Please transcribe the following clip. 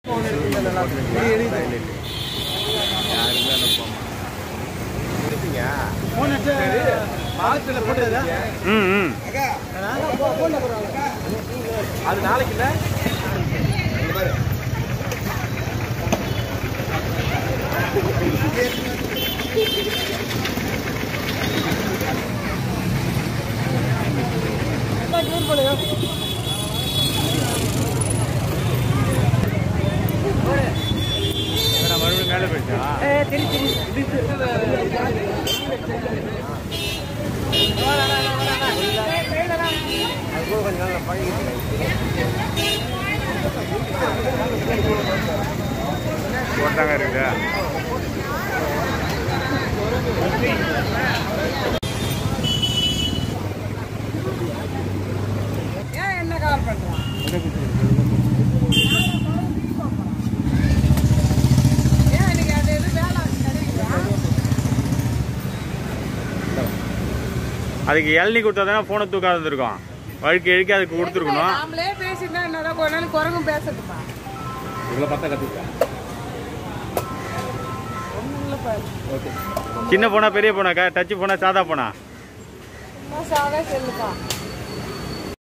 ம் ம் அது நாளைக்கு இல்ல மறுபடியும் மேலே போயிடுச்சா போட்டாங்க இருக்குதா ஏன் என்ன கவர் பண்றான் ஏன் இன்னைக்கு அது எது வேலை கிடைக்குதா அதுக்கு இளநீ கொடுத்தா தானே ஃபோனை தூக்காது இருந்திருக்கும் வழுக்கி இழுக்கி அதுக்கு கொடுத்துருக்கணும் நாமளே பேசிட்டு என்னதான் ஒரு நாள் குரங்கும் பேசட்டுமா இவ்வளவு பார்த்தா கத்துக்கிட்டேன் ஒண்ணும் இல்ல பாரு சின்ன போனா பெரிய போனாக்கா டச் போனா சாதா போனா சும்மா சாதா செல்லுப்பா